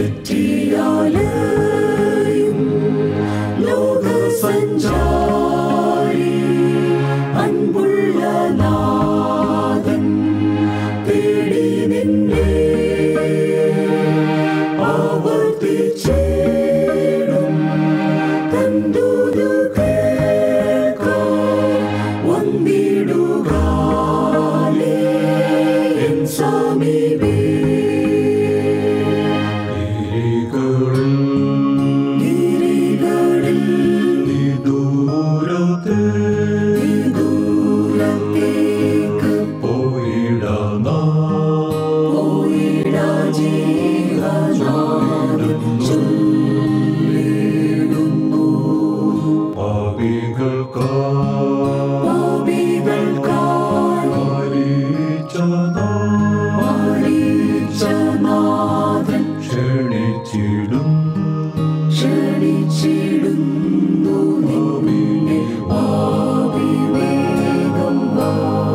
തെറ്റിയാലെയും ലോകസഞ്ചാരി അൻപുള്ള നാഥൻ തേടി നിന്നെ ആവർത്തിച്ചിടും തന്തുതു കേൾക്കാം വന്നിടുകാലേ എൻ സമീപേ ഗിരികളിൽ ദൂരത്തെ ദൂരത്തേക്ക് പോയിടാനാ പോയിടാ ജീവനാടും ചൊല്ലിടുന്നു പാപികൾക്കാ പാപികൾക്കായി മരിച്ചതാ മരിച്ചനാഥൻ ക്ഷണിച്ചിടും ക്ഷണിച്ചിടുന്നു നിന്നെ പാപിവേഗം വാ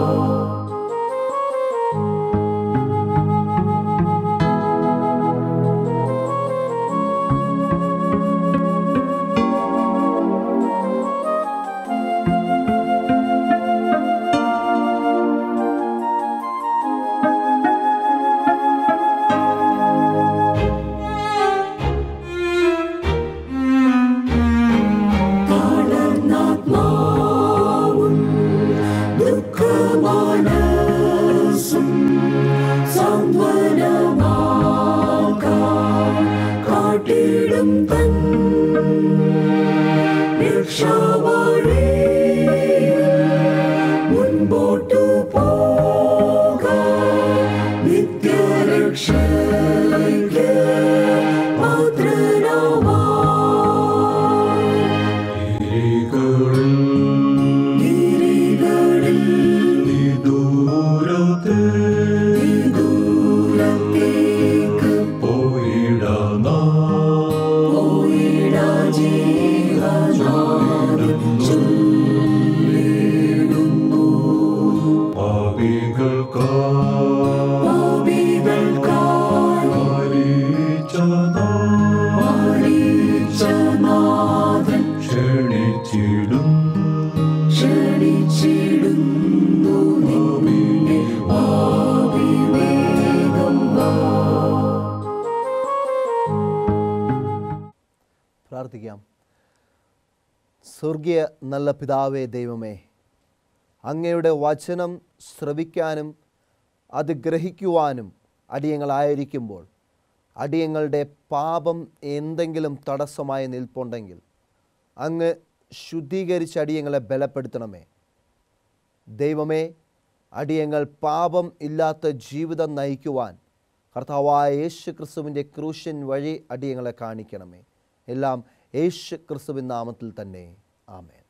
തളർന്നാത്മാവും ദുഃഖമാനസും സാന്ത്വനമാകാൻ കാട്ടിടും തൻ രക്ഷാവഴി മുൻപോട്ടു പോകാൻ നിത്യരക്ഷയ്ക്ക് പാത്രനാവാൻ ഗിരികളിൽ ഗിരികളിൽ ദൂരത്തെ ദൂരത്തേക്ക് പോയിടാനാ പോയിടാ ജീവനാടും ചൊല്ലിടുന്നു പാപികൾക്കാ പാപികൾക്കായി മരിച്ചതാ മരിച്ചനാഥൻ ക്ഷണിച്ചിടും ക്ഷണിച്ചിടുന്നു നിന്നെ പാപിവേഗം വാ പ്രാർത്ഥിക്കാം സ്വർഗീയ നല്ല പിതാവേ ദൈവമേ അങ്ങയുടെ വചനം ശ്രവിക്കാനും അത് ഗ്രഹിക്കുവാനും അടിയങ്ങളായിരിക്കുമ്പോൾ അടിയങ്ങളുടെ പാപം എന്തെങ്കിലും തടസ്സമായി നിൽപ്പുണ്ടെങ്കിൽ അങ്ങ് ശുദ്ധീകരിച്ച് അടിയങ്ങളെ ബലപ്പെടുത്തണമേ ദൈവമേ അടിയങ്ങൾ പാപം ഇല്ലാത്ത ജീവിതം നയിക്കുവാൻ കർത്താവായ യേശു ക്രിസ്തുവിൻ്റെ ക്രൂശൻ വഴി അടിയങ്ങളെ കാണിക്കണമേ എല്ലാം യേശു ക്രിസ്തുവിൻ നാമത്തിൽ തന്നെ ആമേൻ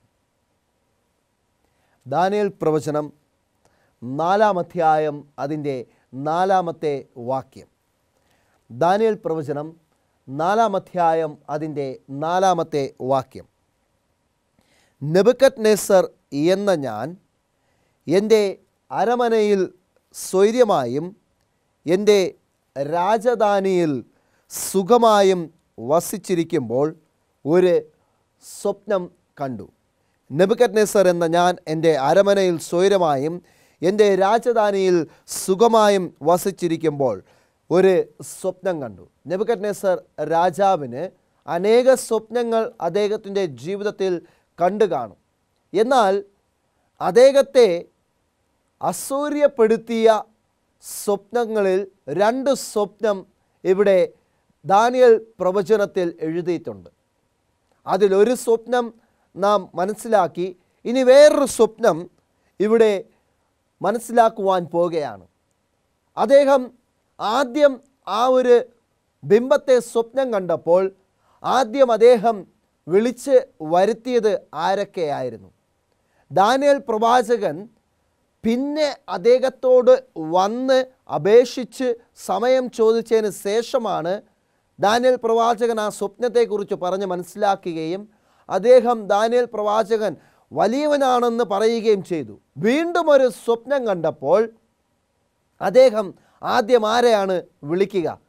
ദാനിയൽ പ്രവചനം നാലാം അധ്യായം അതിൻ്റെ നാലാമത്തെ വാക്യം ദാനിയൽ പ്രവചനം നാലാം അധ്യായം അതിൻ്റെ നാലാമത്തെ വാക്യം നെബുക്കറ്റ് നെസർ എന്ന ഞാൻ എൻ്റെ അരമനയിൽ സ്വൈര്യമായും എൻ്റെ രാജധാനിയിൽ സുഖമായും വസിച്ചിരിക്കുമ്പോൾ ഒരു സ്വപ്നം കണ്ടു നെബുക്കറ്റ് നെസർ എന്ന ഞാൻ എൻ്റെ അരമനയിൽ സ്വൈരമായും എൻ്റെ രാജധാനിയിൽ സുഖമായും വസിച്ചിരിക്കുമ്പോൾ ഒരു സ്വപ്നം കണ്ടു നെബുക്കറ്റ് നെസർ രാജാവിന് അനേക സ്വപ്നങ്ങൾ അദ്ദേഹത്തിൻ്റെ ജീവിതത്തിൽ കണ്ടു കാണും എന്നാൽ അദ്ദേഹത്തെ അസൂര്യപ്പെടുത്തിയ സ്വപ്നങ്ങളിൽ രണ്ട് സ്വപ്നം ഇവിടെ ദാനിയൽ പ്രവചനത്തിൽ എഴുതിയിട്ടുണ്ട് അതിലൊരു സ്വപ്നം നാം മനസ്സിലാക്കി ഇനി വേറൊരു സ്വപ്നം ഇവിടെ മനസ്സിലാക്കുവാൻ പോകുകയാണ് അദ്ദേഹം ആദ്യം ആ ഒരു ബിംബത്തെ സ്വപ്നം കണ്ടപ്പോൾ ആദ്യം അദ്ദേഹം വിളിച്ച് വരുത്തിയത് ആരൊക്കെയായിരുന്നു ദാനിയൽ പ്രവാചകൻ പിന്നെ അദ്ദേഹത്തോട് വന്ന് അപേക്ഷിച്ച് സമയം ചോദിച്ചതിന് ശേഷമാണ് ദാനിയൽ പ്രവാചകൻ ആ സ്വപ്നത്തെക്കുറിച്ച് പറഞ്ഞ് മനസ്സിലാക്കുകയും അദ്ദേഹം ദാനിയൽ പ്രവാചകൻ വലിയവനാണെന്ന് പറയുകയും ചെയ്തു വീണ്ടും ഒരു സ്വപ്നം കണ്ടപ്പോൾ അദ്ദേഹം ആദ്യം ആരെയാണ് വിളിക്കുക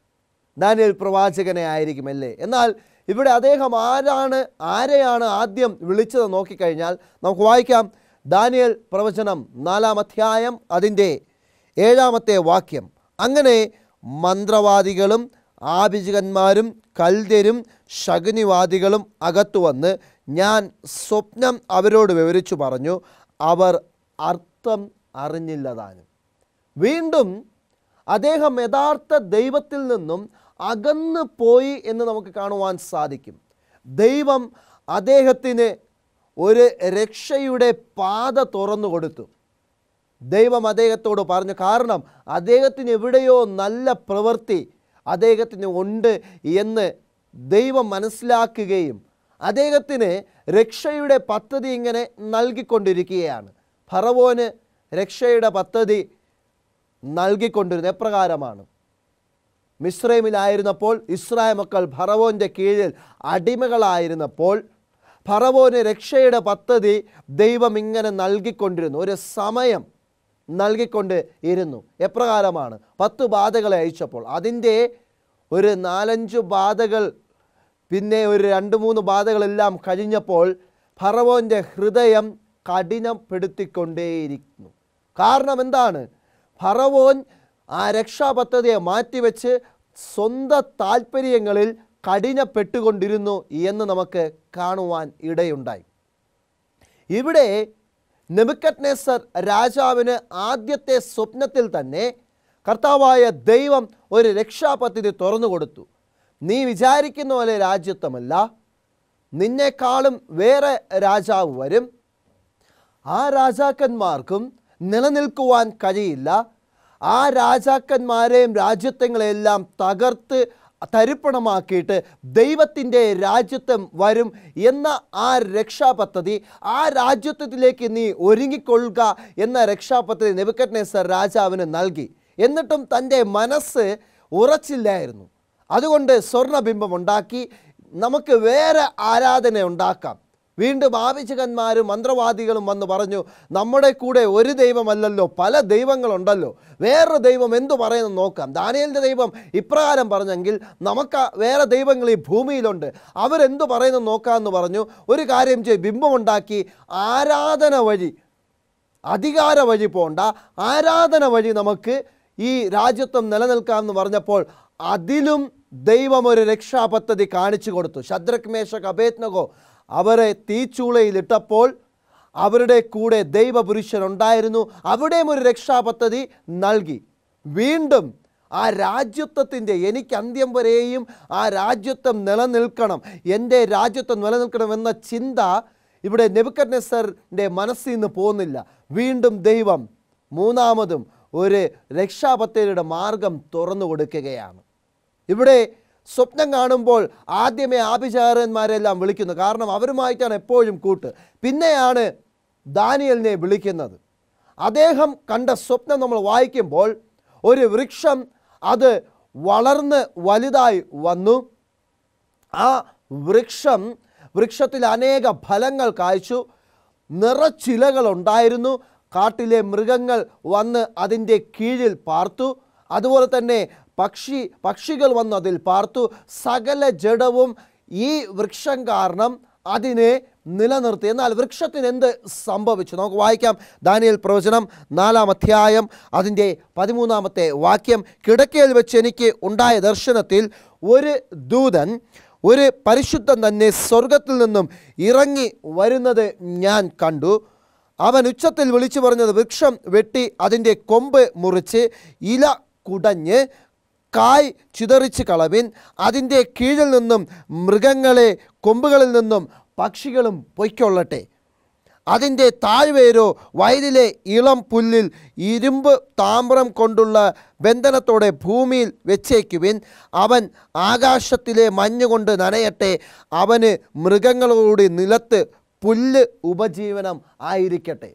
ദാനിയൽ പ്രവാചകനെ ആയിരിക്കുമല്ലേ എന്നാൽ ഇവിടെ അദ്ദേഹം ആരാണ് ആരെയാണ് ആദ്യം വിളിച്ചത് നോക്കിക്കഴിഞ്ഞാൽ നമുക്ക് വായിക്കാം ദാനിയൽ പ്രവചനം നാലാം അധ്യായം അതിൻ്റെ ഏഴാമത്തെ വാക്യം അങ്ങനെ മന്ത്രവാദികളും ആഭിചകന്മാരും കൽദ്യരും ശകുനിവാദികളും അകത്തു വന്ന് ഞാൻ സ്വപ്നം അവരോട് വിവരിച്ചു പറഞ്ഞു അവർ അർത്ഥം അറിഞ്ഞില്ലതാനും വീണ്ടും അദ്ദേഹം യഥാർത്ഥ ദൈവത്തിൽ നിന്നും അകന്നു പോയി എന്ന് നമുക്ക് കാണുവാൻ സാധിക്കും ദൈവം അദ്ദേഹത്തിന് ഒരു രക്ഷയുടെ പാത തുറന്നു കൊടുത്തു ദൈവം അദ്ദേഹത്തോട് പറഞ്ഞു കാരണം അദ്ദേഹത്തിന് എവിടെയോ നല്ല പ്രവൃത്തി അദ്ദേഹത്തിന് ഉണ്ട് എന്ന് ദൈവം മനസ്സിലാക്കുകയും അദ്ദേഹത്തിന് രക്ഷയുടെ പദ്ധതി ഇങ്ങനെ നൽകിക്കൊണ്ടിരിക്കുകയാണ് ഫറവോന് രക്ഷയുടെ പദ്ധതി നൽകിക്കൊണ്ടിരുന്നത് എപ്രകാരമാണ് മിശ്രൈമിലായിരുന്നപ്പോൾ ഇസ്രായേൽ മക്കൾ ഫറവോൻ്റെ കീഴിൽ അടിമകളായിരുന്നപ്പോൾ ഫറവോന് രക്ഷയുടെ പദ്ധതി ദൈവം ഇങ്ങനെ നൽകിക്കൊണ്ടിരുന്നു ഒരു സമയം നൽകിക്കൊണ്ട് ഇരുന്നു എപ്രകാരമാണ് പത്ത് ബാധകളെ അയച്ചപ്പോൾ അതിൻ്റെ ഒരു നാലഞ്ച് ബാധകൾ പിന്നെ ഒരു രണ്ട് മൂന്ന് ബാധകളെല്ലാം കഴിഞ്ഞപ്പോൾ ഫറവോൻ്റെ ഹൃദയം കഠിനപ്പെടുത്തിക്കൊണ്ടേയിരിക്കുന്നു കാരണം എന്താണ് ഫറവോൻ ആ രക്ഷാപദ്ധതിയെ മാറ്റിവെച്ച് സ്വന്തം താല്പര്യങ്ങളിൽ കഠിനപ്പെട്ടുകൊണ്ടിരുന്നു എന്ന് നമുക്ക് കാണുവാൻ ഇടയുണ്ടായി ഇവിടെ നെബുക്കറ്റ്നേസർ രാജാവിന് ആദ്യത്തെ സ്വപ്നത്തിൽ തന്നെ കർത്താവായ ദൈവം ഒരു രക്ഷാപദ്ധതി തുറന്നു കൊടുത്തു നീ വിചാരിക്കുന്ന പോലെ രാജ്യത്വമല്ല നിന്നെക്കാളും വേറെ രാജാവ് വരും ആ രാജാക്കന്മാർക്കും നിലനിൽക്കുവാൻ കഴിയില്ല ആ രാജാക്കന്മാരെയും രാജ്യത്വങ്ങളെല്ലാം തകർത്ത് തരിപ്പണമാക്കിയിട്ട് ദൈവത്തിൻ്റെ രാജ്യത്വം വരും എന്ന ആ രക്ഷാപദ്ധതി ആ രാജ്യത്വത്തിലേക്ക് നീ ഒരുങ്ങിക്കൊള്ളുക എന്ന രക്ഷാപദ്ധതി നെബുക്കറ്റ്നേസർ രാജാവിന് നൽകി എന്നിട്ടും തൻ്റെ മനസ്സ് ഉറച്ചില്ലായിരുന്നു അതുകൊണ്ട് സ്വർണ്ണബിംബം ഉണ്ടാക്കി നമുക്ക് വേറെ ആരാധന ഉണ്ടാക്കാം വീണ്ടും ആവശ്യകന്മാരും മന്ത്രവാദികളും വന്ന് പറഞ്ഞു നമ്മുടെ കൂടെ ഒരു ദൈവമല്ലല്ലോ പല ദൈവങ്ങളുണ്ടല്ലോ വേറൊരു ദൈവം എന്തു പറയുന്നു നോക്കാം ദാനിയലിൻ്റെ ദൈവം ഇപ്രകാരം പറഞ്ഞെങ്കിൽ നമുക്ക് വേറെ ദൈവങ്ങൾ ഈ ഭൂമിയിലുണ്ട് അവരെന്തു പറയുന്നു നോക്കാമെന്ന് പറഞ്ഞു ഒരു കാര്യം ചെയ്ത് ബിംബമുണ്ടാക്കി ആരാധന വഴി അധികാര വഴി പോണ്ട ആരാധന വഴി നമുക്ക് ഈ രാജ്യത്വം നിലനിൽക്കാമെന്ന് പറഞ്ഞപ്പോൾ അതിലും ദൈവം ഒരു രക്ഷാപദ്ധതി കാണിച്ചു കൊടുത്തു ശദ്രക് മേശക് അഭേത്നകോ അവരെ തീച്ചൂളയിലിട്ടപ്പോൾ അവരുടെ കൂടെ ദൈവപുരുഷനുണ്ടായിരുന്നു അവിടെയും ഒരു രക്ഷാപദ്ധതി നൽകി വീണ്ടും ആ രാജ്യത്വത്തിൻ്റെ എനിക്ക് അന്ത്യം വരെയും ആ രാജ്യത്വം നിലനിൽക്കണം എൻ്റെ രാജ്യത്വം നിലനിൽക്കണം എന്ന ചിന്ത ഇവിടെ നെബുക്കറ്റ്നെസറിൻ്റെ മനസ്സിൽ നിന്ന് പോകുന്നില്ല വീണ്ടും ദൈവം മൂന്നാമതും ഒരു രക്ഷാപദ്ധതിയുടെ മാർഗം തുറന്നു കൊടുക്കുകയാണ് ഇവിടെ സ്വപ്നം കാണുമ്പോൾ ആദ്യമേ ആഭിചാരന്മാരെല്ലാം വിളിക്കുന്നു കാരണം അവരുമായിട്ടാണ് എപ്പോഴും കൂട്ട് പിന്നെയാണ് ദാനിയലിനെ വിളിക്കുന്നത് അദ്ദേഹം കണ്ട സ്വപ്നം നമ്മൾ വായിക്കുമ്പോൾ ഒരു വൃക്ഷം അത് വളർന്ന് വലുതായി വന്നു ആ വൃക്ഷം വൃക്ഷത്തിൽ അനേക ഫലങ്ങൾ കായ്ച്ചു നിറച്ചിലകളുണ്ടായിരുന്നു കാട്ടിലെ മൃഗങ്ങൾ വന്ന് അതിൻ്റെ കീഴിൽ പാർത്തു അതുപോലെ തന്നെ പക്ഷി പക്ഷികൾ വന്ന് അതിൽ പാർത്തു സകല ജഡവും ഈ വൃക്ഷം കാരണം അതിനെ നിലനിർത്തി എന്നാൽ വൃക്ഷത്തിന് എന്ത് സംഭവിച്ചു നമുക്ക് വായിക്കാം ദാനിയൽ പ്രവചനം നാലാം അധ്യായം അതിൻ്റെ പതിമൂന്നാമത്തെ വാക്യം കിടക്കയിൽ വെച്ച് എനിക്ക് ഉണ്ടായ ദർശനത്തിൽ ഒരു ദൂതൻ ഒരു പരിശുദ്ധൻ തന്നെ സ്വർഗത്തിൽ നിന്നും ഇറങ്ങി വരുന്നത് ഞാൻ കണ്ടു അവൻ ഉച്ചത്തിൽ വിളിച്ചു പറഞ്ഞത് വൃക്ഷം വെട്ടി അതിൻ്റെ കൊമ്പ് മുറിച്ച് ഇല കുടഞ്ഞ് കായ് ചിതറിച്ച് കളവിൻ അതിൻ്റെ കീഴിൽ നിന്നും മൃഗങ്ങളെ കൊമ്പുകളിൽ നിന്നും പക്ഷികളും പൊയ്ക്കൊള്ളട്ടെ അതിൻ്റെ താഴ്വേരോ വയലിലെ ഇളം പുല്ലിൽ ഇരുമ്പ് താമ്രം കൊണ്ടുള്ള ബന്ധനത്തോടെ ഭൂമിയിൽ വെച്ചേക്കുവിൻ അവൻ ആകാശത്തിലെ മഞ്ഞുകൊണ്ട് നനയട്ടെ അവന് മൃഗങ്ങളോട് നിലത്ത് പുല്ല് ഉപജീവനം ആയിരിക്കട്ടെ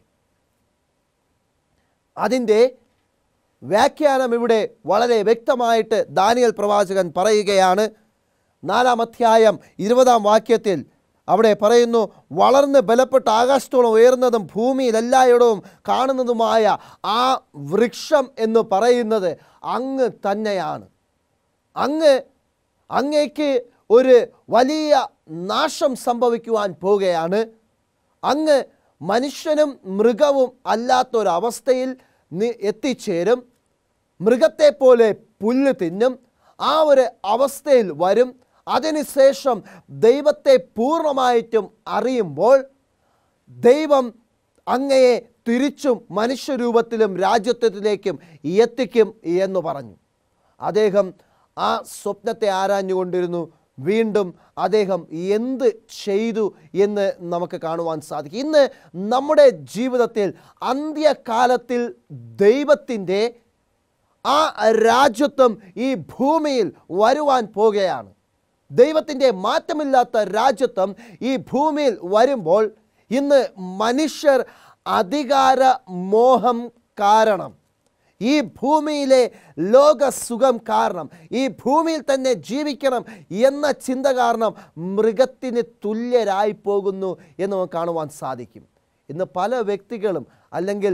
അതിൻ്റെ വ്യാഖ്യാനം ഇവിടെ വളരെ വ്യക്തമായിട്ട് ദാനിയൽ പ്രവാചകൻ പറയുകയാണ് നാലാം അധ്യായം ഇരുപതാം വാക്യത്തിൽ അവിടെ പറയുന്നു വളർന്ന് ബലപ്പെട്ട് ആകാശത്തോളം ഉയർന്നതും ഭൂമിയിൽ എല്ലായിടവും കാണുന്നതുമായ ആ വൃക്ഷം എന്ന് പറയുന്നത് അങ്ങ് തന്നെയാണ് അങ്ങ് അങ്ങേക്ക് ഒരു വലിയ നാശം സംഭവിക്കുവാൻ പോവുകയാണ് അങ്ങ് മനുഷ്യനും മൃഗവും അല്ലാത്തൊരവസ്ഥയിൽ നി- എത്തിച്ചേരും മൃഗത്തെ പോലെ പുല്ല് തിന്നും ആ ഒരു അവസ്ഥയിൽ വരും അതിനുശേഷം ദൈവത്തെ പൂർണ്ണമായിട്ടും അറിയുമ്പോൾ ദൈവം അങ്ങയെ തിരിച്ചും മനുഷ്യരൂപത്തിലും രാജ്യത്വത്തിലേക്കും എത്തിക്കും എന്ന് പറഞ്ഞു അദ്ദേഹം ആ സ്വപ്നത്തെ ആരാഞ്ഞുകൊണ്ടിരുന്നു വീണ്ടും അദ്ദേഹം എന്ത് ചെയ്തു എന്ന് നമുക്ക് കാണുവാൻ സാധിക്കും ഇന്ന് നമ്മുടെ ജീവിതത്തിൽ അന്ത്യകാലത്തിൽ ദൈവത്തിൻ്റെ ആ രാജ്യത്വം ഈ ഭൂമിയിൽ വരുവാൻ പോകുകയാണ് ദൈവത്തിൻ്റെ മാറ്റമില്ലാത്ത രാജ്യത്വം ഈ ഭൂമിയിൽ വരുമ്പോൾ ഇന്ന് മനുഷ്യർ അധികാര മോഹം കാരണം ഈ ഭൂമിയിലെ ലോകസുഖം കാരണം ഈ ഭൂമിയിൽ തന്നെ ജീവിക്കണം എന്ന ചിന്ത കാരണം മൃഗത്തിന് തുല്യരായി പോകുന്നു എന്ന് നമുക്ക് കാണുവാൻ സാധിക്കും ഇന്ന് പല വ്യക്തികളും അല്ലെങ്കിൽ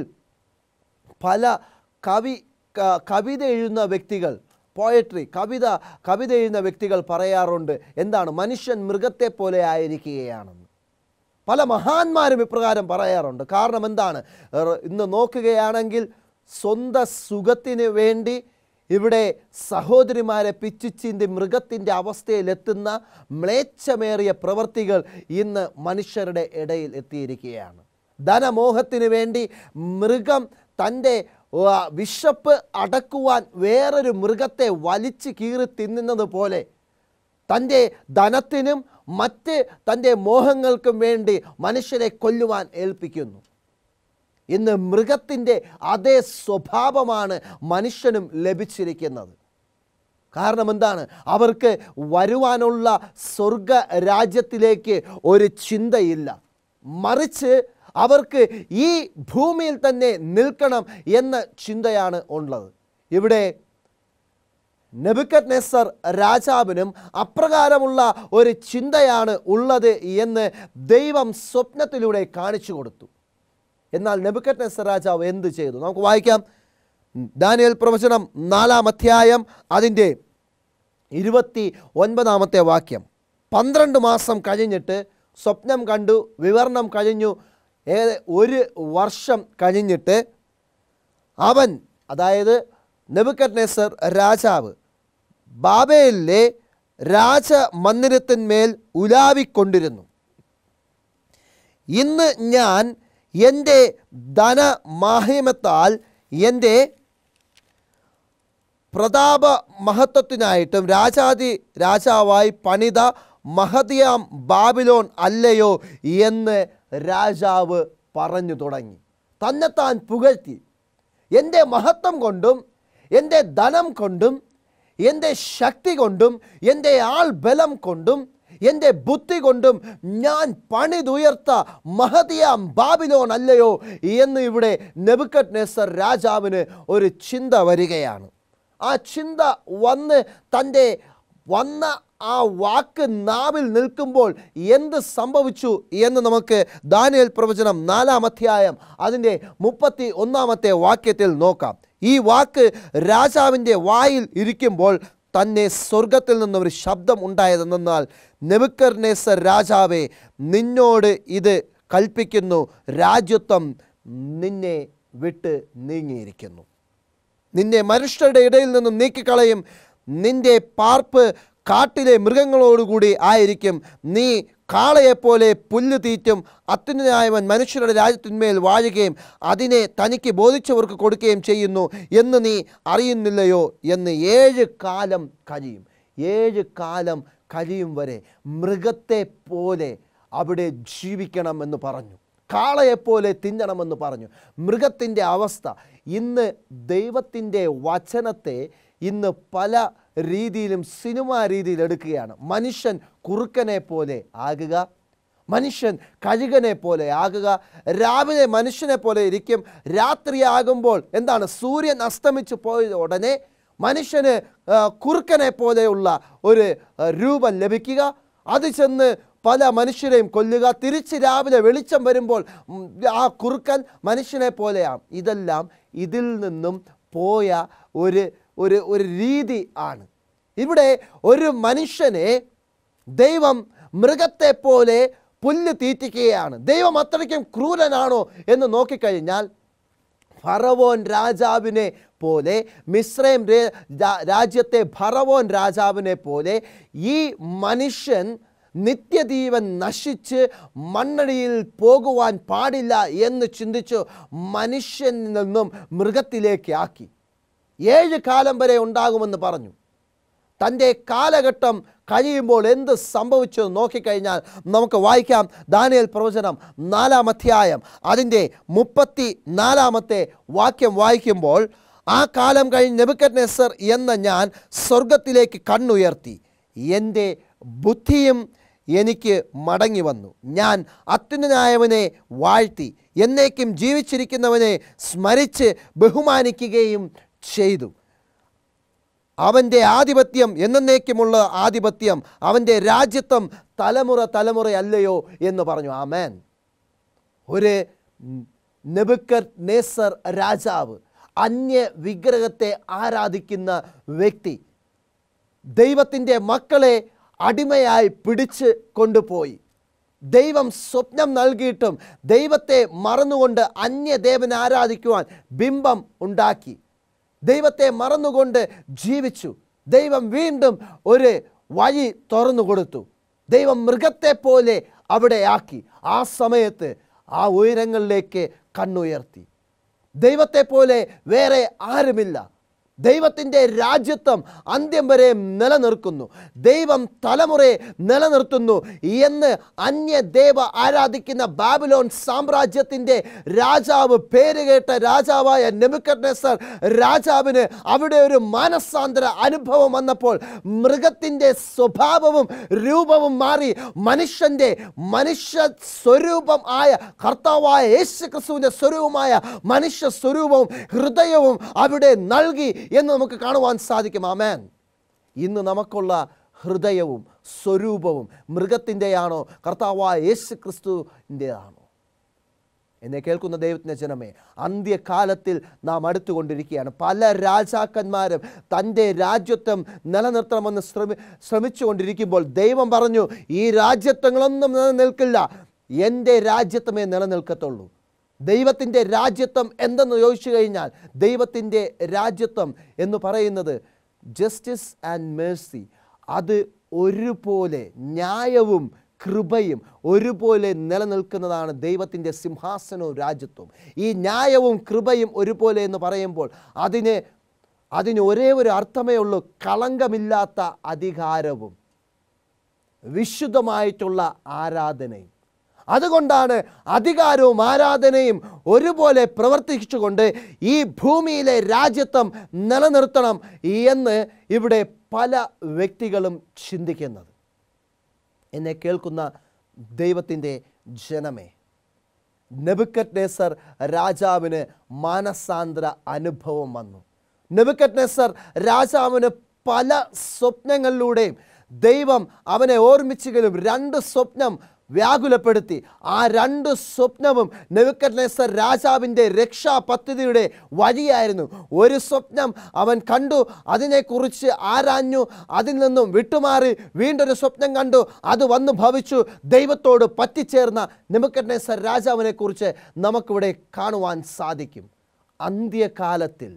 പല കവി ക- കവിത എഴുതുന്ന വ്യക്തികൾ പോയട്രി കവിത കവിത എഴുതുന്ന വ്യക്തികൾ പറയാറുണ്ട് എന്താണ് മനുഷ്യൻ മൃഗത്തെ പോലെ ആയിരിക്കുകയാണെന്ന് പല മഹാന്മാരും ഇപ്രകാരം പറയാറുണ്ട് കാരണം എന്താണ് ഏർ ഇന്ന് നോക്കുകയാണെങ്കിൽ സ്വന്തം സുഖത്തിന് വേണ്ടി ഇവിടെ സഹോദരിമാരെ പിച്ചിച്ചിന്തി മൃഗത്തിൻ്റെ അവസ്ഥയിലെത്തുന്ന മ്ലേച്ഛമേറിയ പ്രവൃത്തികൾ ഇന്ന് മനുഷ്യരുടെ ഇടയിൽ എത്തിയിരിക്കുകയാണ് ധനമോഹത്തിന് വേണ്ടി മൃഗം തൻ്റെ ആ, വിശപ്പ് അടക്കുവാൻ വേറൊരു മൃഗത്തെ വലിച്ചു കീറി തിന്നുന്നത് പോലെ തൻ്റെ ധനത്തിനും മറ്റ് തൻ്റെ മോഹങ്ങൾക്കും വേണ്ടി മനുഷ്യരെ കൊല്ലുവാൻ ഏൽപ്പിക്കുന്നു ഇന്ന് മൃഗത്തിൻ്റെ അതേ സ്വഭാവമാണ് മനുഷ്യനും ലഭിച്ചിരിക്കുന്നത് കാരണം എന്താണ് അവർക്ക് വരുവാനുള്ള സ്വർഗ രാജ്യത്തിലേക്ക് ഒരു ചിന്തയില്ല മറിച്ച് അവർക്ക് ഈ ഭൂമിയിൽ തന്നെ നിൽക്കണം എന്ന ചിന്തയാണ് ഉള്ളത് ഇവിടെ നെബുക്കത് നെസർ രാജാവിനും അപ്രകാരമുള്ള ഒരു ചിന്തയാണ് ഉള്ളത് എന്ന് ദൈവം സ്വപ്നത്തിലൂടെ കാണിച്ചു കൊടുത്തു എന്നാൽ നെബുക്കത് നെസർ രാജാവ് എന്ത് ചെയ്തു നമുക്ക് വായിക്കാം ദാനിയൽ പ്രവചനം നാലാം അധ്യായം അതിൻ്റെ ഇരുപത്തി ഒൻപതാമത്തെ വാക്യം പന്ത്രണ്ട് മാസം കഴിഞ്ഞിട്ട് സ്വപ്നം കണ്ടു വിവരണം കഴിഞ്ഞു ഏത് ഒരു വർഷം കഴിഞ്ഞിട്ട് അവൻ അതായത് നെബുക്കത് നെസർ രാജാവ് ബാബേലിലെ രാജമന്ദിരത്തിന്മേൽ ഉലാവിക്കൊണ്ടിരുന്നു ഇന്ന് ഞാൻ എൻ്റെ ധനമാഹിമത്താൽ എൻ്റെ പ്രതാപ മഹത്വത്തിനായിട്ടും രാജാതി രാജാവായി പണിത മഹതിയാം ബാബിലോൺ അല്ലയോ എന്ന് രാജാവ് പറഞ്ഞു തുടങ്ങി തന്നെത്താൻ പുകഴ്ത്തി എൻ്റെ മഹത്വം കൊണ്ടും എൻ്റെ ധനം കൊണ്ടും എൻ്റെ ശക്തി കൊണ്ടും എൻ്റെ ആൾ ബലം കൊണ്ടും എൻ്റെ ബുദ്ധി കൊണ്ടും ഞാൻ പണിതുയർത്ത മഹതിയാം ബാബിലോൺ അല്ലയോ എന്ന് ഇവിടെ നെബുക്കറ്റ് നെസർ രാജാവിന് ഒരു ചിന്ത വരികയാണ് ആ ചിന്ത വന്ന് തൻ്റെ വന്ന ആ വാക്ക് നാവിൽ നിൽക്കുമ്പോൾ എന്ത് സംഭവിച്ചു എന്ന് നമുക്ക് ദാനിയൽ പ്രവചനം നാലാം അധ്യായം അതിൻ്റെ മുപ്പത്തി ഒന്നാമത്തെ വാക്യത്തിൽ നോക്കാം ഈ വാക്ക് രാജാവിൻ്റെ വായിൽ ഇരിക്കുമ്പോൾ തന്നെ സ്വർഗത്തിൽ നിന്നൊരു ശബ്ദം ഉണ്ടായതെന്നാൽ നെബുക്കർനേസർ രാജാവെ നിന്നോട് ഇത് കൽപ്പിക്കുന്നു രാജ്യത്വം നിന്നെ വിട്ട് നീങ്ങിയിരിക്കുന്നു നിന്നെ മനുഷ്യരുടെ ഇടയിൽ നിന്നും നീക്കിക്കളയും നിന്റെ പാർപ്പ് കാട്ടിലെ മൃഗങ്ങളോടുകൂടി ആയിരിക്കും നീ കാളയെപ്പോലെ പുല്ല് തീറ്റും അത്യുന്നതായവൻ മനുഷ്യരുടെ രാജ്യത്തിന്മേൽ വാഴുകയും അതിനെ തനിക്ക് ബോധിച്ചവർക്ക് കൊടുക്കുകയും ചെയ്യുന്നു എന്ന് നീ അറിയുന്നില്ലയോ എന്ന് ഏഴ് കാലം കഴിയും ഏഴ് കാലം കഴിയും വരെ മൃഗത്തെ പോലെ അവിടെ ജീവിക്കണമെന്ന് പറഞ്ഞു കാളയെപ്പോലെ തിന്നണമെന്ന് പറഞ്ഞു മൃഗത്തിൻ്റെ അവസ്ഥ ഇന്ന് ദൈവത്തിൻ്റെ വചനത്തെ ഇന്ന് പല രീതിയിലും സിനിമാ രീതിയിൽ എടുക്കുകയാണ് മനുഷ്യൻ കുറുക്കനെ പോലെ ആകുക മനുഷ്യൻ കഴുകനെ പോലെ ആകുക രാവിലെ മനുഷ്യനെ പോലെ ഇരിക്കും രാത്രിയാകുമ്പോൾ എന്താണ് സൂര്യൻ അസ്തമിച്ച് പോയ ഉടനെ മനുഷ്യന് ആ, കുറുക്കനെ പോലെയുള്ള ഒരു ആ, രൂപം ലഭിക്കുക അത് ചെന്ന് പല മനുഷ്യരെയും കൊല്ലുക തിരിച്ച് രാവിലെ വെളിച്ചം വരുമ്പോൾ ഉം, ആ കുറുക്കൻ മനുഷ്യനെ പോലെയാണ് ഇതെല്ലാം ഇതിൽ നിന്നും പോയ ഒരു ഒരു ഒരു രീതി ആണ് ഇവിടെ ഒരു മനുഷ്യനെ ദൈവം മൃഗത്തെ പോലെ പുല്ല് തീറ്റിക്കുകയാണ് ദൈവം അത്രയ്ക്കും ക്രൂരനാണോ എന്ന് നോക്കിക്കഴിഞ്ഞാൽ ഫറവോൻ രാജാവിനെ പോലെ മിശ്രയും രാജ്യത്തെ ഫറവോൻ രാജാവിനെ പോലെ ഈ മനുഷ്യൻ നിത്യജീവൻ നശിച്ച് മണ്ണടിയിൽ പോകുവാൻ പാടില്ല എന്ന് ചിന്തിച്ചു മനുഷ്യനിൽ നിന്നും മൃഗത്തിലേക്ക് ആക്കി ഏഴ് കാലം വരെ ഉണ്ടാകുമെന്ന് പറഞ്ഞു തൻ്റെ കാലഘട്ടം കഴിയുമ്പോൾ എന്ത് സംഭവിച്ചു നോക്കിക്കഴിഞ്ഞാൽ നമുക്ക് വായിക്കാം ദാനിയൽ പ്രവചനം നാലാം അധ്യായം അതിൻ്റെ മുപ്പത്തി നാലാമത്തെ വാക്യം വായിക്കുമ്പോൾ ആ കാലം കഴിഞ്ഞ് നെബുക്കറ്റ് എന്ന ഞാൻ സ്വർഗത്തിലേക്ക് കണ്ണുയർത്തി എൻ്റെ ബുദ്ധിയും എനിക്ക് മടങ്ങി വന്നു ഞാൻ അത്യുന്നനായവനെ വാഴ്ത്തി എന്നേക്കും ജീവിച്ചിരിക്കുന്നവനെ സ്മരിച്ച് ബഹുമാനിക്കുകയും ചെയ്തു അവൻ്റെ ആധിപത്യം എന്നേക്കുമുള്ള ആധിപത്യം അവൻ്റെ രാജ്യത്വം തലമുറ തലമുറയല്ലയോ എന്ന് പറഞ്ഞു ആമേൻ ഒരു നെബുക്കർ നേസർ രാജാവ് അന്യ വിഗ്രഹത്തെ ആരാധിക്കുന്ന വ്യക്തി ദൈവത്തിൻ്റെ മക്കളെ അടിമയായി പിടിച്ച് കൊണ്ടുപോയി ദൈവം സ്വപ്നം നൽകിയിട്ടും ദൈവത്തെ മറന്നുകൊണ്ട് അന്യദേവനെ ആരാധിക്കുവാൻ ബിംബം ഉണ്ടാക്കി ദൈവത്തെ മറന്നുകൊണ്ട് ജീവിച്ചു ദൈവം വീണ്ടും ഒരു വഴി തുറന്നു കൊടുത്തു ദൈവം മൃഗത്തെ പോലെ അവിടെ ആക്കി ആ സമയത്ത് ആ ഉയരങ്ങളിലേക്ക് കണ്ണുയർത്തി ദൈവത്തെ പോലെ വേറെ ആരുമില്ല ദൈവത്തിൻ്റെ രാജ്യത്വം അന്ത്യം വരെ നിലനിർത്തുന്നു ദൈവം തലമുറയെ നിലനിർത്തുന്നു എന്ന് അന്യദേവ ആരാധിക്കുന്ന ബാബിലോൺ സാമ്രാജ്യത്തിൻ്റെ രാജാവ് പേരുകേട്ട രാജാവായ നെബുക്കഡ്നെസർ രാജാവിന് അവിടെ ഒരു മാനസാന്തര അനുഭവം വന്നപ്പോൾ മൃഗത്തിൻ്റെ സ്വഭാവവും രൂപവും മാറി മനുഷ്യൻ്റെ മനുഷ്യ സ്വരൂപം ആയ കർത്താവായ യേശു ക്രിസ്തുവിൻ്റെ സ്വരൂപമായ മനുഷ്യ സ്വരൂപവും ഹൃദയവും അവിടെ നൽകി എന്ന് നമുക്ക് കാണുവാൻ സാധിക്കും ആമേൻ ഇന്ന് നമുക്കുള്ള ഹൃദയവും സ്വരൂപവും മൃഗത്തിൻ്റെയാണോ കർത്താവായ യേശു ക്രിസ്തുവിൻ്റെയാണോ എന്നെ കേൾക്കുന്ന ദൈവത്തിൻ്റെ ജനമേ അന്ത്യകാലത്തിൽ നാം അടുത്തുകൊണ്ടിരിക്കുകയാണ് പല രാജാക്കന്മാരും തൻ്റെ രാജ്യത്വം നിലനിർത്തണമെന്ന് ശ്രമി ശ്രമിച്ചുകൊണ്ടിരിക്കുമ്പോൾ ദൈവം പറഞ്ഞു ഈ രാജ്യത്വങ്ങളൊന്നും നിലനിൽക്കില്ല എൻ്റെ രാജ്യത്വമേ നിലനിൽക്കത്തുള്ളൂ ദൈവത്തിൻ്റെ രാജ്യത്വം എന്തെന്ന് ചോദിച്ചു കഴിഞ്ഞാൽ ദൈവത്തിൻ്റെ രാജ്യത്വം എന്ന് പറയുന്നത് ജസ്റ്റിസ് ആൻഡ് മേഴ്സി അത് ഒരുപോലെ ന്യായവും കൃപയും ഒരുപോലെ നിലനിൽക്കുന്നതാണ് ദൈവത്തിൻ്റെ സിംഹാസനവും രാജ്യത്വവും ഈ ന്യായവും കൃപയും ഒരുപോലെ എന്ന് പറയുമ്പോൾ അതിന് അതിന് ഒരേ ഒരു അർത്ഥമേ ഉള്ളൂ കളങ്കമില്ലാത്ത അധികാരവും വിശുദ്ധമായിട്ടുള്ള ആരാധനയും അതുകൊണ്ടാണ് അധികാരവും ആരാധനയും ഒരുപോലെ പ്രവർത്തിച്ചുകൊണ്ട് ഈ ഭൂമിയിലെ രാജ്യത്വം നിലനിർത്തണം എന്ന് ഇവിടെ പല വ്യക്തികളും ചിന്തിക്കുന്നത് എന്നെ കേൾക്കുന്ന ദൈവത്തിൻ്റെ ജനമേ നെബുക്കറ്റ് നെസർ രാജാവിന് മാനസാന്തര അനുഭവം വന്നു നെബുക്കറ്റ് നെസർ രാജാവിന് പല സ്വപ്നങ്ങളിലൂടെയും ദൈവം അവനെ ഓർമ്മിച്ചെങ്കിലും രണ്ട് സ്വപ്നം വ്യാകുലപ്പെടുത്തി ആ രണ്ട് സ്വപ്നവും നെബുക്കദ്നേസർ രാജാവിൻ്റെ രക്ഷാ പദ്ധതിയുടെ വഴിയായിരുന്നു ഒരു സ്വപ്നം അവൻ കണ്ടു അതിനെക്കുറിച്ച് ആരാഞ്ഞു അതിൽ നിന്നും വിട്ടുമാറി വീണ്ടൊരു സ്വപ്നം കണ്ടു അത് വന്നു ഭവിച്ചു ദൈവത്തോട് പറ്റിച്ചേർന്ന നെബുക്കദ്നേസർ രാജാവിനെക്കുറിച്ച് നമുക്കിവിടെ കാണുവാൻ സാധിക്കും അന്ത്യകാലത്തിൽ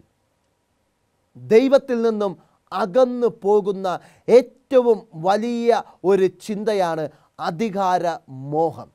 ദൈവത്തിൽ നിന്നും അകന്നു പോകുന്ന ഏറ്റവും വലിയ ഒരു ചിന്തയാണ് അധികാര മോഹം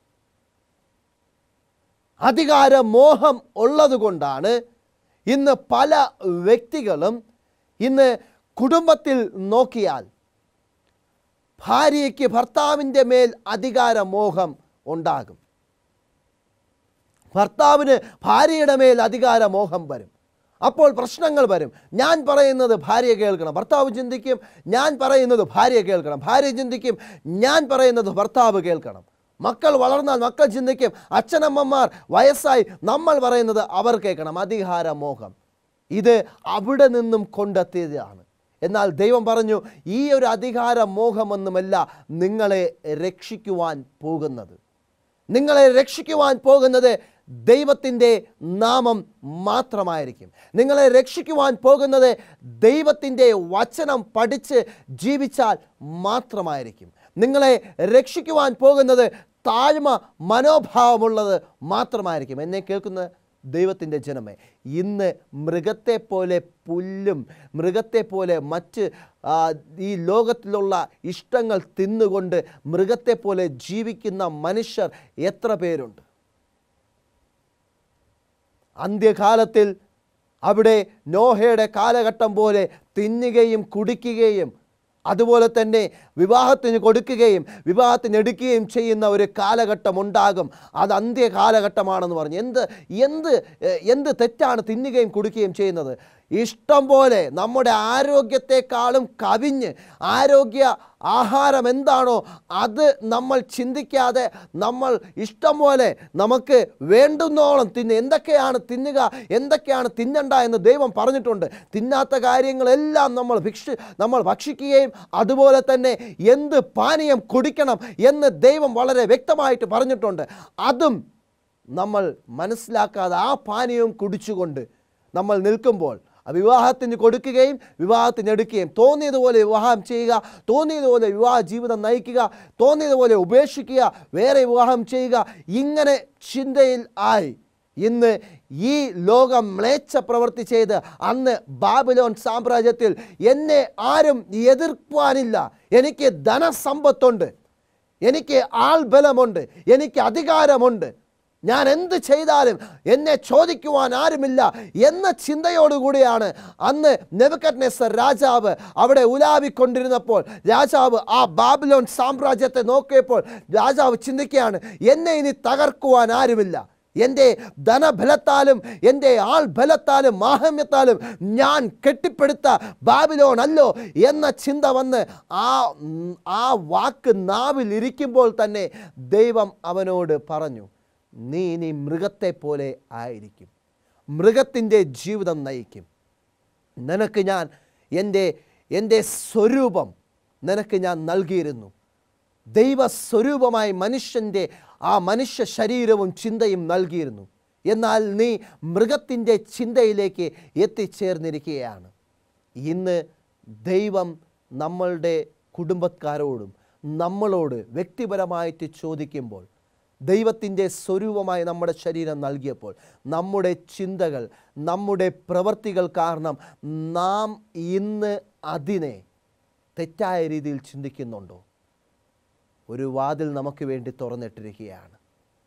അധികാര മോഹം ഉള്ളതുകൊണ്ടാണ് ഇന്ന് പല വ്യക്തികളും ഇന്ന് കുടുംബത്തിൽ നോക്കിയാൽ ഭാര്യയ്ക്ക് ഭർത്താവിൻ്റെ മേൽ അധികാര മോഹം ഉണ്ടാകും ഭർത്താവിന് ഭാര്യയുടെ മേൽ അധികാര മോഹം വരും അപ്പോൾ പ്രശ്നങ്ങൾ വരും ഞാൻ പറയുന്നത് ഭാര്യ കേൾക്കണം ഭർത്താവ് ചിന്തിക്കും ഞാൻ പറയുന്നത് ഭാര്യ കേൾക്കണം ഭാര്യ ചിന്തിക്കും ഞാൻ പറയുന്നത് ഭർത്താവ് കേൾക്കണം മക്കൾ വളർന്നാൽ മക്കൾ ചിന്തിക്കും അച്ഛനമ്മമാർ വയസ്സായി നമ്മൾ പറയുന്നത് അവർ കേൾക്കണം അധികാര മോഹം ഇത് അവിടെ നിന്നും കൊണ്ടെത്തിയതാണ് എന്നാൽ ദൈവം പറഞ്ഞു ഈ ഒരു അധികാര മോഹമൊന്നുമല്ല നിങ്ങളെ രക്ഷിക്കുവാൻ പോകുന്നത് നിങ്ങളെ രക്ഷിക്കുവാൻ പോകുന്നത് ദൈവത്തിൻ്റെ നാമം മാത്രമായിരിക്കും നിങ്ങളെ രക്ഷിക്കുവാൻ പോകുന്നത് ദൈവത്തിൻ്റെ വചനം പഠിച്ച് ജീവിച്ചാൽ മാത്രമായിരിക്കും നിങ്ങളെ രക്ഷിക്കുവാൻ പോകുന്നത് താഴ്മ മനോഭാവമുള്ളത് മാത്രമായിരിക്കും എന്നെ കേൾക്കുന്ന ദൈവത്തിൻ്റെ ജനമേ ഇന്ന് മൃഗത്തെ പോലെ പുല്ലും മൃഗത്തെ പോലെ മറ്റ് ആ, ഈ ലോകത്തിലുള്ള ഇഷ്ടങ്ങൾ തിന്നുകൊണ്ട് മൃഗത്തെ പോലെ ജീവിക്കുന്ന മനുഷ്യർ എത്ര പേരുണ്ട് അന്ത്യകാലത്തിൽ അവിടെ നോഹയുടെ കാലഘട്ടം പോലെ തിന്നുകയും കുടിക്കുകയും അതുപോലെ തന്നെ വിവാഹത്തിന് കൊടുക്കുകയും വിവാഹത്തിന് എടുക്കുകയും ചെയ്യുന്ന ഒരു കാലഘട്ടം ഉണ്ടാകും അത് അന്ത്യ കാലഘട്ടമാണെന്ന് പറഞ്ഞു എന്ത് എന്ത് എ- എന്ത് തെറ്റാണ് തിന്നുകയും കുടിക്കുകയും ചെയ്യുന്നത് ഇഷ്ടം പോലെ നമ്മുടെ ആരോഗ്യത്തെക്കാളും കവിഞ്ഞ് ആരോഗ്യ ആഹാരം എന്താണോ അത് നമ്മൾ ചിന്തിക്കാതെ നമ്മൾ ഇഷ്ടം പോലെ നമുക്ക് വേണ്ടുന്നോളം തിന്ന് എന്തൊക്കെയാണ് തിന്നുക എന്തൊക്കെയാണ് തിന്നണ്ട എന്ന് ദൈവം പറഞ്ഞിട്ടുണ്ട് തിന്നാത്ത കാര്യങ്ങളെല്ലാം നമ്മൾ ഭിക്ഷ നമ്മൾ ഭക്ഷിക്കുകയും അതുപോലെ തന്നെ എന്ത് പാനീയം കുടിക്കണം എന്ന് ദൈവം വളരെ വ്യക്തമായിട്ട് പറഞ്ഞിട്ടുണ്ട് അതും നമ്മൾ മനസ്സിലാക്കാതെ ആ പാനീയവും കുടിച്ചുകൊണ്ട് നമ്മൾ നിൽക്കുമ്പോൾ ആ വിവാഹത്തിന് കൊടുക്കുകയും വിവാഹത്തിന് എടുക്കുകയും തോന്നിയതുപോലെ വിവാഹം ചെയ്യുക തോന്നിയതുപോലെ വിവാഹ ജീവിതം നയിക്കുക തോന്നിയതുപോലെ ഉപേക്ഷിക്കുക വേറെ വിവാഹം ചെയ്യുക ഇങ്ങനെ ചിന്തയിൽ ആയി ഇന്ന് ഈ ലോകം മ്ലേച്ഛ പ്രവൃത്തി ചെയ്ത് അന്ന് ബാബിലോൺ സാമ്രാജ്യത്തിൽ എന്നെ ആരും എതിർക്കുവാനില്ല എനിക്ക് ധനസമ്പത്തുണ്ട് എനിക്ക് ആൾബലമുണ്ട് എനിക്ക് അധികാരമുണ്ട് ഞാൻ എന്ത് ചെയ്താലും എന്നെ ചോദിക്കുവാൻ ആരുമില്ല എന്ന ചിന്തയോടുകൂടിയാണ് അന്ന് നെബുക്കഡ്നെസർ രാജാവ് അവിടെ ഉലാവിക്കൊണ്ടിരുന്നപ്പോൾ രാജാവ് ആ ബാബിലോൺ സാമ്രാജ്യത്തെ നോക്കിയപ്പോൾ രാജാവ് ചിന്തിക്കുകയാണ് എന്നെ ഇനി തകർക്കുവാൻ ആരുമില്ല എൻ്റെ ധനബലത്താലും എൻ്റെ ആൾബലത്താലും മാഹാമ്യത്താലും ഞാൻ കെട്ടിപ്പടുത്ത ബാബിലോൺ അല്ലോ എന്ന ചിന്ത വന്ന് ആ ഉം, ആ വാക്ക് നാവിൽ ഇരിക്കുമ്പോൾ തന്നെ ദൈവം അവനോട് പറഞ്ഞു നീ ഇനി മൃഗത്തെ പോലെ ആയിരിക്കും മൃഗത്തിൻ്റെ ജീവിതം നയിക്കും നിനക്ക് ഞാൻ എൻ്റെ എൻ്റെ സ്വരൂപം നിനക്ക് ഞാൻ നൽകിയിരുന്നു ദൈവസ്വരൂപമായി മനുഷ്യൻ്റെ ആ മനുഷ്യ ശരീരവും ചിന്തയും നൽകിയിരുന്നു എന്നാൽ നീ മൃഗത്തിൻ്റെ ചിന്തയിലേക്ക് എത്തിച്ചേർന്നിരിക്കുകയാണ് ഇന്ന് ദൈവം നമ്മളുടെ കുടുംബക്കാരോടും നമ്മളോട് വ്യക്തിപരമായിട്ട് ചോദിക്കുമ്പോൾ ദൈവത്തിൻ്റെ സ്വരൂപമായി നമ്മുടെ ശരീരം നൽകിയപ്പോൾ നമ്മുടെ ചിന്തകൾ നമ്മുടെ പ്രവൃത്തികൾ കാരണം നാം ഇന്ന് അതിനെ തെറ്റായ രീതിയിൽ ചിന്തിക്കുന്നുണ്ടോ ഒരു വാതിൽ നമുക്ക് വേണ്ടി തുറന്നിട്ടിരിക്കുകയാണ്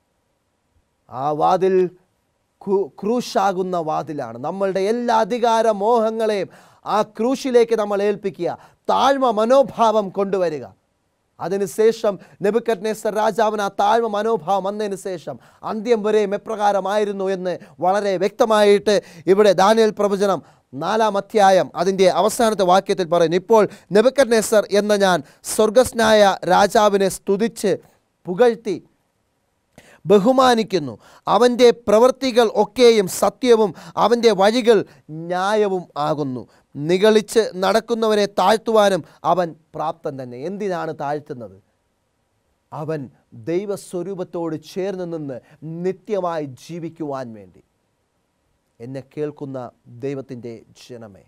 ആ വാതിൽ ക്രൂ- ക്രൂശാകുന്ന വാതിലാണ് നമ്മളുടെ എല്ലാ അധികാര മോഹങ്ങളെയും ആ ക്രൂശിലേക്ക് നമ്മൾ ഏൽപ്പിക്കുക താഴ്മ മനോഭാവം കൊണ്ടുവരിക അതിനുശേഷം നെബുക്കറ്റ്നേസർ രാജാവിന് ആ താഴ്മ മനോഭാവം വന്നതിന് ശേഷം അന്ത്യം വരെയും എപ്രകാരമായിരുന്നു എന്ന് വളരെ വ്യക്തമായിട്ട് ഇവിടെ ദാനിയൽ പ്രവചനം നാലാം അധ്യായം അതിൻ്റെ അവസാനത്തെ വാക്യത്തിൽ പറയുന്നു ഇപ്പോൾ നെബുക്കറ്റ്നേസർ എന്ന ഞാൻ സ്വർഗസ്നായ രാജാവിനെ സ്തുതിച്ച് പുകഴ്ത്തി ബഹുമാനിക്കുന്നു അവൻ്റെ പ്രവൃത്തികൾ ഒക്കെയും സത്യവും അവൻ്റെ വഴികൾ ന്യായവും ആകുന്നു നിഗളിച്ച് നടക്കുന്നവനെ താഴ്ത്തുവാനും അവൻ പ്രാപ്തൻ തന്നെ എന്തിനാണ് താഴ്ത്തുന്നത് അവൻ ദൈവസ്വരൂപത്തോട് ചേർന്ന് നിന്ന് നിത്യമായി ജീവിക്കുവാൻ വേണ്ടി എന്നെ കേൾക്കുന്ന ദൈവത്തിൻ്റെ ജനമേ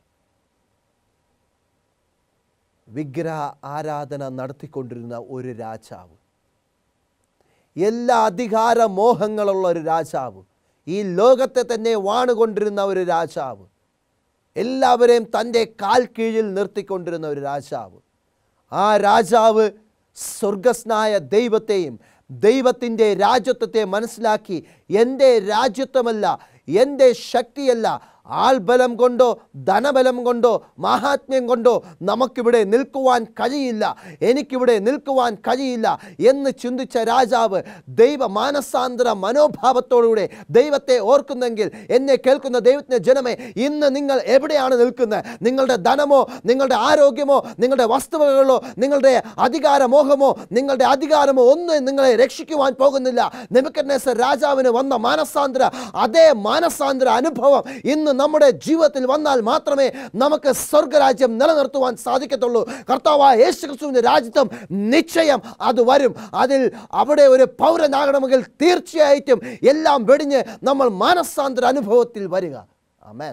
വിഗ്രഹ ആരാധന നടത്തിക്കൊണ്ടിരുന്ന ഒരു രാജാവ് എല്ലാ അധികാര മോഹങ്ങളുള്ള ഒരു രാജാവ് ഈ ലോകത്തെ തന്നെ വാണുകൊണ്ടിരുന്ന ഒരു രാജാവ് എല്ലാവരെയും തൻ്റെ കാൽ കീഴിൽ നിർത്തിക്കൊണ്ടിരുന്ന ഒരു രാജാവ് ആ രാജാവ് സ്വർഗസ്നായ ദൈവത്തെയും ദൈവത്തിൻ്റെ രാജ്യത്വത്തെ മനസ്സിലാക്കി എൻ്റെ രാജ്യത്വമല്ല എൻ്റെ ശക്തിയല്ല ആൾബലം കൊണ്ടോ ധനബലം കൊണ്ടോ മഹാത്മ്യം കൊണ്ടോ നമുക്കിവിടെ നിൽക്കുവാൻ കഴിയില്ല എനിക്കിവിടെ നിൽക്കുവാൻ കഴിയില്ല എന്ന് ചിന്തിച്ച രാജാവ് ദൈവ മാനസാന്തര മനോഭാവത്തോടുകൂടെ ദൈവത്തെ ഓർക്കുന്നെങ്കിൽ എന്നെ കേൾക്കുന്ന ദൈവത്തിൻ്റെ ജനമേ ഇന്ന് നിങ്ങൾ എവിടെയാണ് നിൽക്കുന്നത് നിങ്ങളുടെ ധനമോ നിങ്ങളുടെ ആരോഗ്യമോ നിങ്ങളുടെ വസ്തുവകകളോ നിങ്ങളുടെ അധികാരമോഹമോ നിങ്ങളുടെ അധികാരമോ ഒന്നും നിങ്ങളെ രക്ഷിക്കുവാൻ പോകുന്നില്ല നെബുക്കദ്നേസർ രാജാവിന് വന്ന മാനസാന്തര അതേ മാനസാന്തര അനുഭവം ഇന്ന് നമ്മുടെ ജീവിതത്തിൽ വന്നാൽ മാത്രമേ നമുക്ക് സ്വർഗരാജ്യം നിലനിർത്തുവാൻ സാധിക്കത്തുള്ളൂ കർത്താവായ യേശു ക്രിസ്തുവിൻ്റെ രാജ്യത്വം നിശ്ചയം അത് വരും അതിൽ അവിടെ ഒരു പൗരനാകണമെങ്കിൽ തീർച്ചയായിട്ടും എല്ലാം വെടിഞ്ഞ് നമ്മൾ മാനസാന്തര അനുഭവത്തിൽ വരിക അമേൻ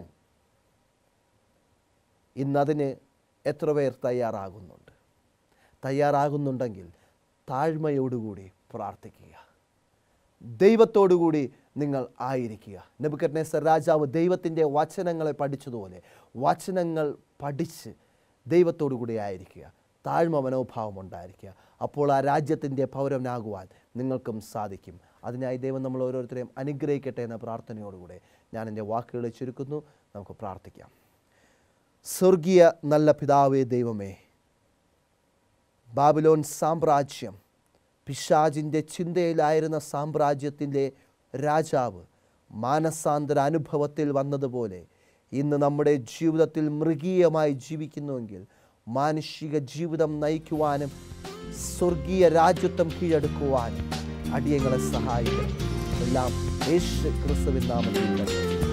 ഇന്നതിന് എത്ര പേർ തയ്യാറാകുന്നുണ്ട് തയ്യാറാകുന്നുണ്ടെങ്കിൽ താഴ്മയോടുകൂടി പ്രാർത്ഥിക്കുക ദൈവത്തോടുകൂടി നിങ്ങൾ ആയിരിക്കുക നെബുക്കറ്റ്നേസർ രാജാവ് ദൈവത്തിൻ്റെ വചനങ്ങളെ പഠിച്ചതുപോലെ വചനങ്ങൾ പഠിച്ച് ദൈവത്തോടുകൂടി ആയിരിക്കുക താഴ്മ മനോഭാവം ഉണ്ടായിരിക്കുക അപ്പോൾ ആ രാജ്യത്തിൻ്റെ പൗരനാകുവാൻ നിങ്ങൾക്കും സാധിക്കും അതിനായി ദൈവം നമ്മൾ ഓരോരുത്തരെയും അനുഗ്രഹിക്കട്ടെ എന്ന പ്രാർത്ഥനയോടുകൂടെ ഞാൻ എൻ്റെ വാക്കുകളെ ചുരുക്കുന്നു നമുക്ക് പ്രാർത്ഥിക്കാം സ്വർഗീയ നല്ല പിതാവേ ദൈവമേ ബാബിലോൺ സാമ്രാജ്യം പിശാജിൻ്റെ ചിന്തയിലായിരുന്ന സാമ്രാജ്യത്തിൻ്റെ രാജാവ് മാനസാന്തര അനുഭവത്തിൽ വന്നതുപോലെ ഇന്ന് നമ്മുടെ ജീവിതത്തിൽ മൃഗീയമായി ജീവിക്കുന്നുവെങ്കിൽ മാനുഷിക ജീവിതം നയിക്കുവാനും സ്വർഗീയ രാജ്യത്വം കീഴടക്കുവാനും അടിയങ്ങളെ സഹായിക്കണം എല്ലാം യേശു ക്രിസ്തുവിൻ നാമത്തിൽ തന്നെ